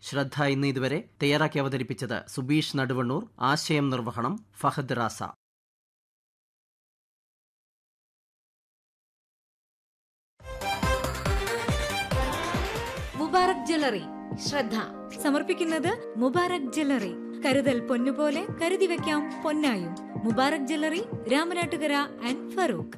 ശ്രദ്ധ ഇന്ന് ഇതുവരെ തയ്യാറാക്കി അവതരിപ്പിച്ചത് സുബീഷ് നടുവണ്ണൂർ ആശയം നിർവഹണം ഫഹദ് റാസ മുബാറക് ജ്വല്ലറി ശ്രദ്ധ സമർപ്പിക്കുന്നത് മുബാറക് ജ്വല്ലറി കരുതൽ പൊന്നുപോലെ കരുതി വെക്കാം പൊന്നായും Mubarak jewellery Ramanattukara and Farook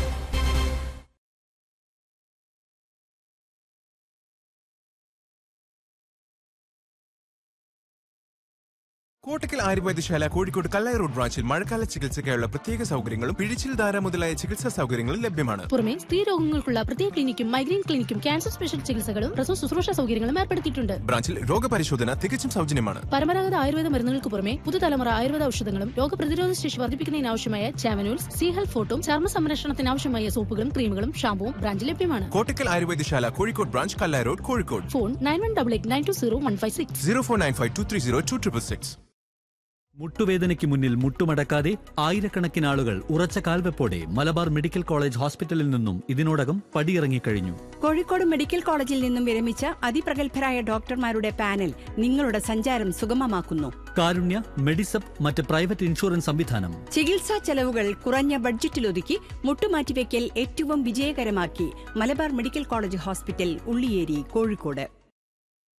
Kottakkal Ayurvedasala Kozhikode Kallai road ബ്രാഞ്ചിൽ മഴക്കാല ചികിത്സയ്ക്കായുള്ള പ്രത്യേക സൗകര്യങ്ങളും പിഴിച്ചിൽ ധാര മുതലായ ചികിത്സാ സൗകര്യങ്ങളും ലഭ്യമാണ് പുറമെ സ്ത്രീ രോഗങ്ങൾക്കുള്ള പ്രത്യേക ക്ലിനിക്കും മൈഗ്രെയിൻ ക്ലിനിക്കും ക്യാൻസർ സ്പെഷ്യൽ ചികിത്സകളും പ്രസവ ശുശ്രൂഷ സൗകര്യങ്ങളും ഏർപ്പെടുത്തിയിട്ടുണ്ട് ബ്രാഞ്ചിൽ രോഗപരിശോധന തികച്ചും സൗജന്യമാണ് പരമ്പരാഗത ആയുർവേദ മരുന്നുകൾക്ക് പുറമെ പുതുതലമുറ ആയുർവേദ ഔഷധങ്ങളും രോഗപ്രതിരോധ ശേഷി വർദ്ധിപ്പിക്കുന്നതിനാവശ്യമായ ചാവനൂൽസ് സി ഹെൽത്ത് ഫോട്ടും ചർമ്മ സംരക്ഷണത്തിനാവശ്യമായ സോപ്പുകളും ക്രീമുകളും ഷാമ്പുവും ബ്രാഞ്ചിൽ ലഭ്യമാണ് Kottakkal Ayurvedasala Kozhikode branch Kallai road Kozhikode phone nine one double eight nine two zero one five six zero four nine five two three zero two triple six മുട്ടുവേദനയ്ക്ക് മുന്നിൽ മുട്ടുമടക്കാതെ ആയിരക്കണക്കിന് ആളുകൾ ഉറച്ച കാൽവെപ്പോടെ മലബാർ മെഡിക്കൽ കോളേജ് ഹോസ്പിറ്റലിൽ നിന്നും ഇതിനോടകം പടിയിറങ്ങിക്കഴിഞ്ഞു കോഴിക്കോട് മെഡിക്കൽ കോളേജിൽ നിന്നും വിരമിച്ച അതിപ്രഗത്ഭരായ ഡോക്ടർമാരുടെ പാനൽ നിങ്ങളുടെ സഞ്ചാരം സുഗമമാക്കുന്നു കാരുണ്യ മെഡിസപ്പ് മറ്റ് പ്രൈവറ്റ് ഇൻഷുറൻസ് സംവിധാനം ചികിത്സാ ചെലവുകൾ കുറഞ്ഞ ബഡ്ജറ്റിലൊതുക്കി മുട്ടുമാറ്റിവെക്കൽ ഏറ്റവും വിജയകരമാക്കി Malabar medical college hospital Ulliyeri Kozhikode